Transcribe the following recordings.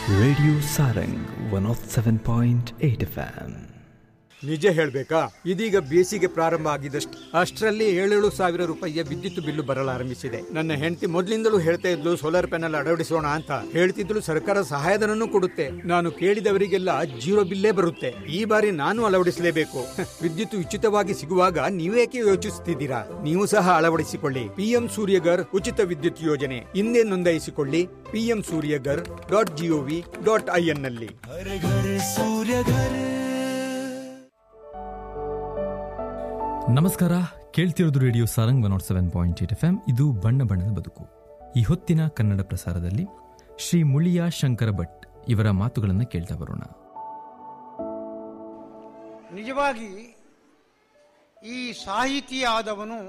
Radio Sarang 107.8 FM. ನಿಜ ಹೇಳ್ಬೇಕಾ ಇದೀಗ ಬೇಸಿಗೆ ಪ್ರಾರಂಭ ಆಗಿದಷ್ಟು ಅಷ್ಟರಲ್ಲಿ ಏಳೇಳು ಸಾವಿರ ರೂಪಾಯಿಯ ವಿದ್ಯುತ್ ಬಿಲ್ಲು ಬರಲಾರಂಭಿಸಿದೆ ನನ್ನ ಹೆಂಡತಿ ಮೊದಲಿಂದಲೂ ಹೇಳ್ತಾ ಇದ್ಲು ಸೋಲಾರ್ ಪ್ಯಾನಲ್ ಅಳವಡಿಸೋಣ ಅಂತ ಹೇಳ್ತಿದ್ಲು ಸರ್ಕಾರ ಸಹಾಯಧನನ್ನು ಕೊಡುತ್ತೆ ನಾನು ಕೇಳಿದವರಿಗೆಲ್ಲ ಜೀರೋ ಬಿಲ್ಲೇ ಬರುತ್ತೆ ಈ ಬಾರಿ ನಾನು ಅಳವಡಿಸಲೇಬೇಕು ವಿದ್ಯುತ್ ಉಚಿತವಾಗಿ ಸಿಗುವಾಗ ನೀವೇಕೆ ಯೋಚಿಸುತ್ತಿದ್ದೀರಾ ನೀವು ಸಹ ಅಳವಡಿಸಿಕೊಳ್ಳಿ ಪಿಎಂ ಸೂರ್ಯಗರ್ ಉಚಿತ ವಿದ್ಯುತ್ ಯೋಜನೆ ಹಿಂದೆ ನೋಂದಾಯಿಸಿಕೊಳ್ಳಿ PM Suryaghar dot gov dot IN ನಲ್ಲಿ ನಮಸ್ಕಾರ ಕೇಳ್ತಿರೋದು radio Sarang one nought seven point eight F M ಇದು ಬಣ್ಣ ಬಣ್ಣದ ಬದುಕು ಈ ಹೊತ್ತಿನ ಕನ್ನಡ ಪ್ರಸಾರದಲ್ಲಿ ಶ್ರೀ ಮುಳಿಯ ಶಂಕರ ಭಟ್ ಇವರ ಮಾತುಗಳನ್ನು ಕೇಳ್ತಾ ಬರೋಣ ನಿಜವಾಗಿ ಈ ಸಾಹಿತಿ ಆದವನು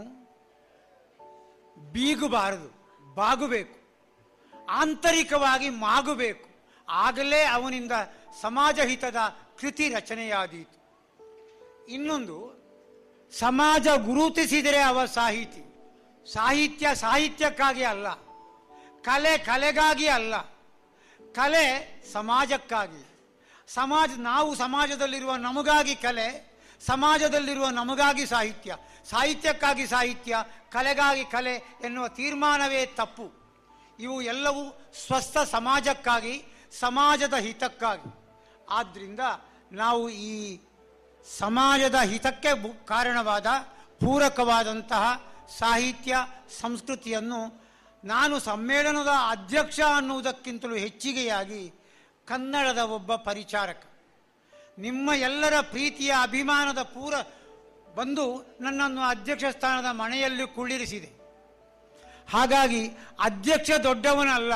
ಬೀಗಬಾರದು ಬಾಗಬೇಕು ಆಂತರಿಕವಾಗಿ ಮಾಗಬೇಕು ಆಗಲೇ ಅವನಿಂದ ಸಮಾಜ ಹಿತದ ಕೃತಿ ರಚನೆಯಾದೀತು ಇನ್ನೊಂದು ಸಮಾಜ ಗುರುತಿಸಿದರೆ ಅವ ಸಾಹಿತಿ ಸಾಹಿತ್ಯ ಸಾಹಿತ್ಯಕ್ಕಾಗಿ ಅಲ್ಲ ಕಲೆ ಕಲೆಗಾಗಿ ಅಲ್ಲ ಕಲೆ ಸಮಾಜಕ್ಕಾಗಿ ಸಮಾಜ ನಾವು ಸಮಾಜದಲ್ಲಿರುವ ನಮಗಾಗಿ ಕಲೆ ಸಮಾಜದಲ್ಲಿರುವ ನಮಗಾಗಿ ಸಾಹಿತ್ಯ ಸಾಹಿತ್ಯಕ್ಕಾಗಿ ಸಾಹಿತ್ಯ ಕಲೆಗಾಗಿ ಕಲೆ ಎನ್ನುವ ತೀರ್ಮಾನವೇ ತಪ್ಪು ಇವು ಎಲ್ಲವೂ ಸ್ವಸ್ಥ ಸಮಾಜಕ್ಕಾಗಿ ಸಮಾಜದ ಹಿತಕ್ಕಾಗಿ ಆದ್ದರಿಂದ ನಾವು ಈ ಸಮಾಜದ ಹಿತಕ್ಕೆ ಬು- ಕಾರಣವಾದ ಪೂರಕವಾದಂತಹ ಸಾಹಿತ್ಯ ಸಂಸ್ಕೃತಿಯನ್ನು ನಾನು ಸಮ್ಮೇಳನದ ಅಧ್ಯಕ್ಷ ಅನ್ನುವುದಕ್ಕಿಂತಲೂ ಹೆಚ್ಚಿಗೆಯಾಗಿ ಕನ್ನಡದ ಒಬ್ಬ ಪರಿಚಾರಕ ನಿಮ್ಮ ಎಲ್ಲರ ಪ್ರೀತಿಯ ಅಭಿಮಾನದ ಪೂರ ಬಂದು ನನ್ನನ್ನು ಅಧ್ಯಕ್ಷ ಸ್ಥಾನದ ಮನೆಯಲ್ಲಿ ಕುಳ್ಳಿರಿಸಿದೆ ಹಾಗಾಗಿ ಅಧ್ಯಕ್ಷ ದೊಡ್ಡವನಲ್ಲ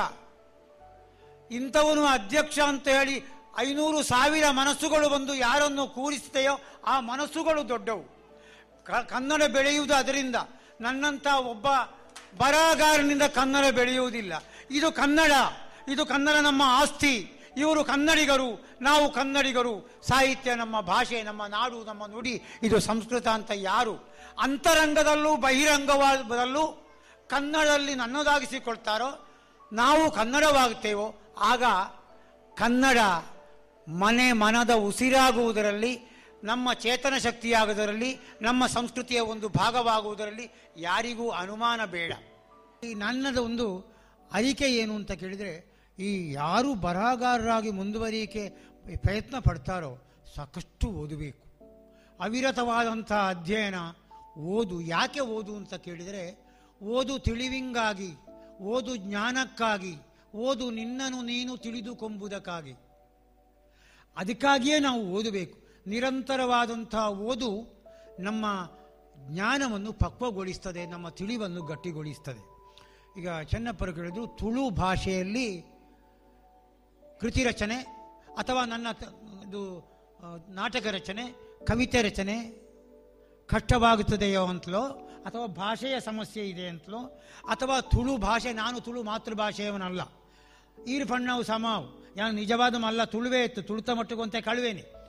ಇಂಥವನು ಅಧ್ಯಕ್ಷ ಅಂತ ಹೇಳಿ ಐನೂರು ಸಾವಿರ ಮನಸ್ಸುಗಳು ಬಂದು ಯಾರನ್ನು ಕೂರಿಸಿದೆಯೋ ಆ ಮನಸ್ಸುಗಳು ದೊಡ್ಡವು ಕ- ಕನ್ನಡ ಬೆಳೆಯುವುದು ಅದರಿಂದ ನನ್ನಂಥ ಒಬ್ಬ ಬರಹಗಾರನಿಂದ ಕನ್ನಡ ಬೆಳೆಯುವುದಿಲ್ಲ ಇದು ಕನ್ನಡ ಇದು ಕನ್ನಡ ನಮ್ಮ ಆಸ್ತಿ ಇವರು ಕನ್ನಡಿಗರು ನಾವು ಕನ್ನಡಿಗರು ಸಾಹಿತ್ಯ ನಮ್ಮ ಭಾಷೆ ನಮ್ಮ ನಾಡು ನಮ್ಮ ನುಡಿ ಇದು ಸಂಸ್ಕೃತ ಅಂತ ಯಾರು ಅಂತರಂಗದಲ್ಲೂ ಬಹಿರಂಗವಾದಲ್ಲೂ ಕನ್ನಡದಲ್ಲಿ ನನ್ನದಾಗಿಸಿಕೊಳ್ತಾರೋ ನಾವು ಕನ್ನಡವಾಗುತ್ತೇವೋ ಆಗ ಕನ್ನಡ ಮನೆ ಮನದ ಉಸಿರಾಗುವುದರಲ್ಲಿ ನಮ್ಮ ಚೇತನ ಶಕ್ತಿಯಾಗುವುದರಲ್ಲಿ ನಮ್ಮ ಸಂಸ್ಕೃತಿಯ ಒಂದು ಭಾಗವಾಗುವುದರಲ್ಲಿ ಯಾರಿಗೂ ಅನುಮಾನ ಬೇಡ ಈ ನನ್ನದ ಒಂದು ಅರಿಕೆ ಏನು ಅಂತ ಕೇಳಿದರೆ ಈ ಯಾರು ಬರಹಗಾರರಾಗಿ ಮುಂದುವರಿಯಕ್ಕೆ ಪ್ರಯತ್ನ ಪಡ್ತಾರೋ ಸಾಕಷ್ಟು ಓದಬೇಕು ಅವಿರತವಾದಂಥ ಅಧ್ಯಯನ ಓದು ಯಾಕೆ ಓದು ಅಂತ ಕೇಳಿದರೆ ಓದು ತಿಳಿವಿಂಗಾಗಿ ಓದು ಜ್ಞಾನಕ್ಕಾಗಿ ಓದು ನಿನ್ನನ್ನು ನೀನು ತಿಳಿದುಕೊಂಬುದಕ್ಕಾಗಿ ಅದಕ್ಕಾಗಿಯೇ ನಾವು ಓದಬೇಕು ನಿರಂತರವಾದಂಥ ಓದು ನಮ್ಮ ಜ್ಞಾನವನ್ನು ಪಕ್ವಗೊಳಿಸ್ತದೆ ನಮ್ಮ ತಿಳಿವನ್ನು ಗಟ್ಟಿಗೊಳಿಸ್ತದೆ ಈಗ ಚೆನ್ನಪ್ಪರು ಕೇಳಿದ್ರು ತುಳು ಭಾಷೆಯಲ್ಲಿ ಕೃತಿ ರಚನೆ ಅಥವಾ ನನ್ನ ತ- ಇದು ಆ, ನಾಟಕ ರಚನೆ ಕವಿತೆ ರಚನೆ ಕಷ್ಟವಾಗುತ್ತದೆಯೋ ಅಂತಲೋ ಅಥವಾ ಭಾಷೆಯ ಸಮಸ್ಯೆ ಇದೆ ಅಂತಲೋ ಅಥವಾ ತುಳು ಭಾಷೆ ನಾನು ತುಳು ಮಾತೃಭಾಷೆಯವನಲ್ಲ ಈರು ಫಣ್ಣವು ಸಮಾವು ಯಾನು ನಿಜವಾದ ಮಲ್ಲ ತುಳುವೇ ಇತ್ತು ತುಳುತ ಮಟ್ಟಿಗೊಂತೆ ಕಳುವೇನೆ